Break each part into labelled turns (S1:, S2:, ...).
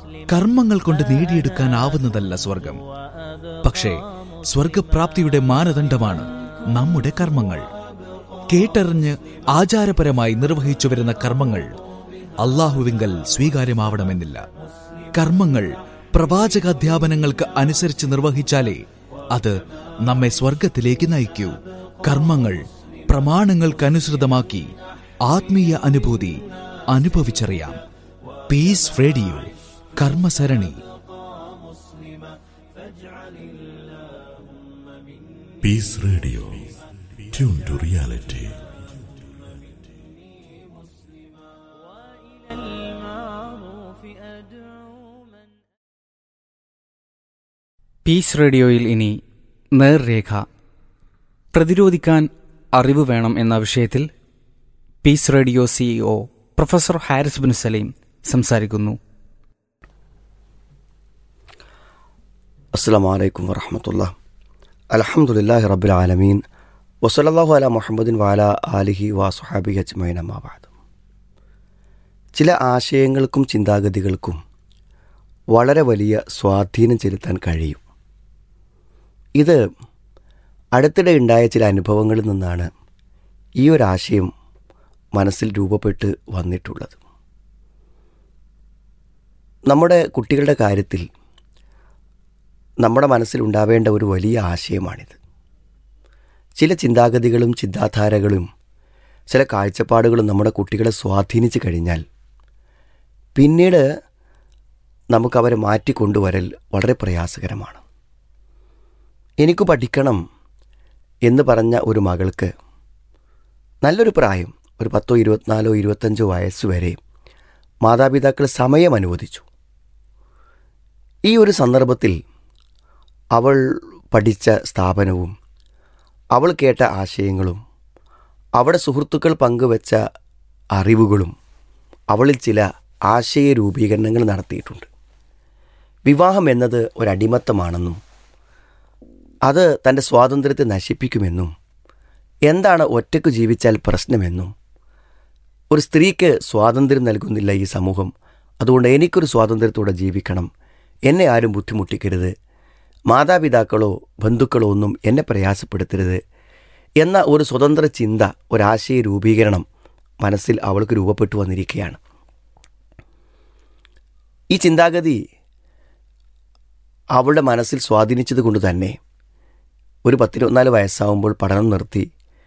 S1: കർമ്മങ്ങൾ കൊണ്ട് നേടിയെടുക്കാനാവുന്നതല്ല സ്വർഗം പക്ഷേ സ്വർഗപ്രാപ്തിയുടെ മാനദണ്ഡമാണ് നമ്മുടെ കർമ്മങ്ങൾ കേട്ടറിഞ്ഞ് ആചാരപരമായി നിർവഹിച്ചു വരുന്ന കർമ്മങ്ങൾ അള്ളാഹുവിങ്കൽ സ്വീകാര്യമാവണമെന്നില്ല കർമ്മങ്ങൾ പ്രവാചകാധ്യാപനങ്ങൾക്ക് അനുസരിച്ച് നിർവഹിച്ചാലേ അത് നമ്മെ സ്വർഗത്തിലേക്ക് നയിക്കൂ കർമ്മങ്ങൾ പ്രമാണങ്ങൾക്കനുസൃതമാക്കി ആത്മീയ അനുഭൂതി അനുഭവിച്ചറിയാം പീസ് റേഡിയോ കർമ്മസരണി
S2: Peace Radio. Tune to reality.
S3: المعروف أدعو من
S4: peace റേഡിയോയിൽ ഇനി നേർരേഖ പ്രതിരോധിക്കാൻ അറിവ് വേണം എന്ന വിഷയത്തിൽ peace radio CEO professor Haris bin Salim സംസാരിക്കുന്നു
S5: അസ്സാം വലൈക്കും വറഹമത്തുള്ള അലഹമുല്ലാഹി റബ്ബുലാലമീൻ വസലല്ലാഹു അല മുഹമ്മദിൻ വാല ആലിഹി വാ സുഹാബി അജ്മൈൻ അമ്മാബാദ് ചില ആശയങ്ങൾക്കും ചിന്താഗതികൾക്കും വളരെ വലിയ സ്വാധീനം ചെലുത്താൻ കഴിയും ഇത് അടുത്തിടെ ഉണ്ടായ ചില അനുഭവങ്ങളിൽ നിന്നാണ് ഈ ഒരു ആശയം മനസ്സിൽ രൂപപ്പെട്ട് വന്നിട്ടുള്ളത് നമ്മുടെ കുട്ടികളുടെ കാര്യത്തിൽ നമ്മുടെ മനസ്സിൽ ഉണ്ടാവേണ്ട ഒരു വലിയ ആശയമാണിത് ചില ചിന്താഗതികളും ചിന്താധാരകളും ചില കാഴ്ചപ്പാടുകളും നമ്മുടെ കുട്ടികളെ സ്വാധീനിച്ചു കഴിഞ്ഞാൽ പിന്നീട് നമുക്കവരെ മാറ്റിക്കൊണ്ടുവരൽ വളരെ പ്രയാസകരമാണ് എനിക്ക് പഠിക്കണം എന്ന് പറഞ്ഞ ഒരു മകൾക്ക് നല്ലൊരു പ്രായം ഒരു പത്തോ ഇരുപത്തിനാലോ ഇരുപത്തഞ്ചോ വയസ്സ് വരെ മാതാപിതാക്കൾ സമയം അനുവദിച്ചു ഈ ഒരു സന്ദർഭത്തിൽ അവൾ പഠിച്ച സ്ഥാപനവും അവൾ കേട്ട ആശയങ്ങളും അവിടെ സുഹൃത്തുക്കൾ പങ്കുവച്ച അറിവുകളും അവളിൽ ചില ആശയ രൂപീകരണങ്ങൾ നടത്തിയിട്ടുണ്ട് വിവാഹം എന്നത് ഒരടിമത്തമാണെന്നും അത് തൻ്റെ സ്വാതന്ത്ര്യത്തെ നശിപ്പിക്കുമെന്നും എന്താണ് ഒറ്റയ്ക്ക് ജീവിച്ചാൽ പ്രശ്നമെന്നും ഒരു സ്ത്രീക്ക് സ്വാതന്ത്ര്യം നൽകുന്നില്ല ഈ സമൂഹം അതുകൊണ്ട് എനിക്കൊരു സ്വാതന്ത്ര്യത്തോടെ ജീവിക്കണം എന്നെ ആരും ബുദ്ധിമുട്ടിക്കരുത് മാതാപിതാക്കളോ ബന്ധുക്കളോ ഒന്നും എന്നെ പ്രയാസപ്പെടുത്തരുത് എന്ന ഒരു സ്വതന്ത്ര ചിന്ത ഒരാശയ രൂപീകരണം മനസ്സിൽ അവൾക്ക് രൂപപ്പെട്ടു വന്നിരിക്കുകയാണ് ഈ ചിന്താഗതി അവളുടെ മനസ്സിൽ സ്വാധീനിച്ചത് കൊണ്ട് തന്നെ ഒരു പത്തിരുപത്തിനാല് വയസ്സാവുമ്പോൾ പഠനം നിർത്തി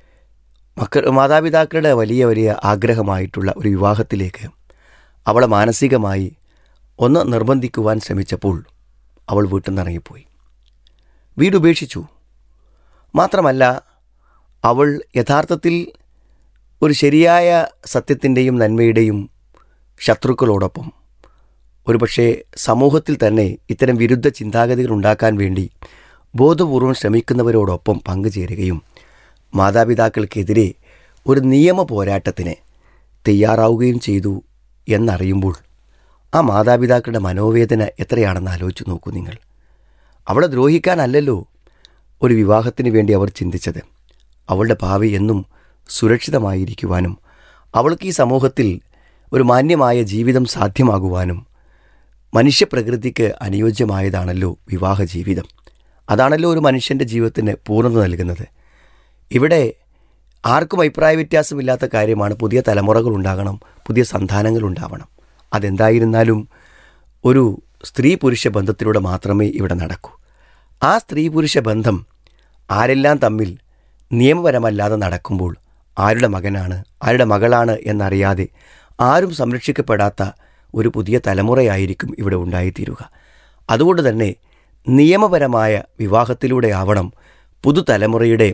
S5: മക്ക മാതാപിതാക്കളുടെ വലിയ വലിയ ആഗ്രഹമായിട്ടുള്ള ഒരു വിവാഹത്തിലേക്ക് അവളെ മാനസികമായി ഒന്ന് നിർബന്ധിക്കുവാൻ ശ്രമിച്ചപ്പോൾ അവൾ വീട്ടിൽ നിന്ന് ഇറങ്ങിപ്പോയി വീട് ഉപേക്ഷിച്ചു മാത്രമല്ല അവൾ യഥാർത്ഥത്തിൽ ഒരു ശരിയായ സത്യത്തിൻ്റെയും നന്മയുടെയും ശത്രുക്കളോടൊപ്പം ഒരുപക്ഷെ സമൂഹത്തിൽ തന്നെ ഇത്തരം വിരുദ്ധ ചിന്താഗതികൾ ഉണ്ടാക്കാൻ വേണ്ടി ബോധപൂർവം ശ്രമിക്കുന്നവരോടൊപ്പം പങ്കുചേരുകയും മാതാപിതാക്കൾക്കെതിരെ ഒരു നിയമ പോരാട്ടത്തിന് തയ്യാറാവുകയും ചെയ്തു എന്നറിയുമ്പോൾ ആ മാതാപിതാക്കളുടെ മനോവേദന എത്രയാണെന്ന് ആലോചിച്ച് നോക്കൂ നിങ്ങൾ അവളെ ദ്രോഹിക്കാനല്ലല്ലോ ഒരു വിവാഹത്തിന് വേണ്ടി അവർ ചിന്തിച്ചത് അവളുടെ ഭാവി എന്നും സുരക്ഷിതമായിരിക്കുവാനും അവൾക്ക് ഈ സമൂഹത്തിൽ ഒരു മാന്യമായ ജീവിതം സാധ്യമാകുവാനും മനുഷ്യപ്രകൃതിക്ക് അനുയോജ്യമായതാണല്ലോ വിവാഹ ജീവിതം അതാണല്ലോ ഒരു മനുഷ്യൻ്റെ ജീവിതത്തിന് പൂർണ്ണത നൽകുന്നത് ഇവിടെ ആർക്കും അഭിപ്രായ വ്യത്യാസമില്ലാത്ത കാര്യമാണ് പുതിയ തലമുറകൾ ഉണ്ടാകണം പുതിയ സന്താനങ്ങൾ ഉണ്ടാവണം അതെന്തായിരുന്നാലും ഒരു സ്ത്രീ പുരുഷ ബന്ധത്തിലൂടെ മാത്രമേ ഇവിടെ നടക്കൂ ആ സ്ത്രീ പുരുഷ ബന്ധം ആരെല്ലാം തമ്മിൽ നിയമപരമല്ലാതെ നടക്കുമ്പോൾ ആരുടെ മകനാണ് ആരുടെ മകളാണ് എന്നറിയാതെ ആരും സംരക്ഷിക്കപ്പെടാത്ത ഒരു പുതിയ തലമുറയായിരിക്കും ഇവിടെ ഉണ്ടായിത്തീരുക അതുകൊണ്ട് തന്നെ നിയമപരമായ വിവാഹത്തിലൂടെ ആവണം പുതുതലമുറയുടെ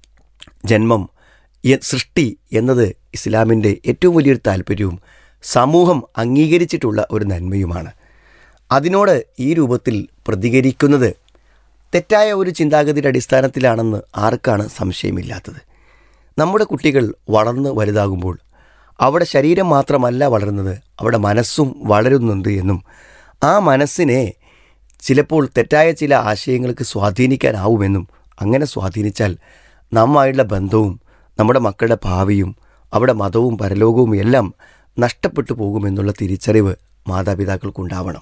S5: ജന്മം എ- സൃഷ്ടി എന്നത് ഇസ്ലാമിൻ്റെ ഏറ്റവും വലിയൊരു താല്പര്യവും സമൂഹം അംഗീകരിച്ചിട്ടുള്ള ഒരു നന്മയുമാണ് അതിനോട് ഈ രൂപത്തിൽ പ്രതികരിക്കുന്നത് തെറ്റായ ഒരു ചിന്താഗതിയുടെ അടിസ്ഥാനത്തിലാണെന്ന് ആർക്കാണ് സംശയമില്ലാത്തത് നമ്മുടെ കുട്ടികൾ വളർന്ന് വലുതാകുമ്പോൾ അവിടെ ശരീരം മാത്രമല്ല വളരുന്നത് അവിടെ മനസ്സും വളരുന്നുണ്ട് എന്നും ആ മനസ്സിനെ ചിലപ്പോൾ തെറ്റായ ചില ആശയങ്ങൾക്ക് സ്വാധീനിക്കാനാവുമെന്നും അങ്ങനെ സ്വാധീനിച്ചാൽ നമ്മുമായുള്ള ബന്ധവും നമ്മുടെ മക്കളുടെ ഭാവിയും അവിടെ മതവും പരലോകവും എല്ലാം നഷ്ടപ്പെട്ടു പോകുമെന്നുള്ള തിരിച്ചറിവ് മാതാപിതാക്കൾക്കുണ്ടാവണം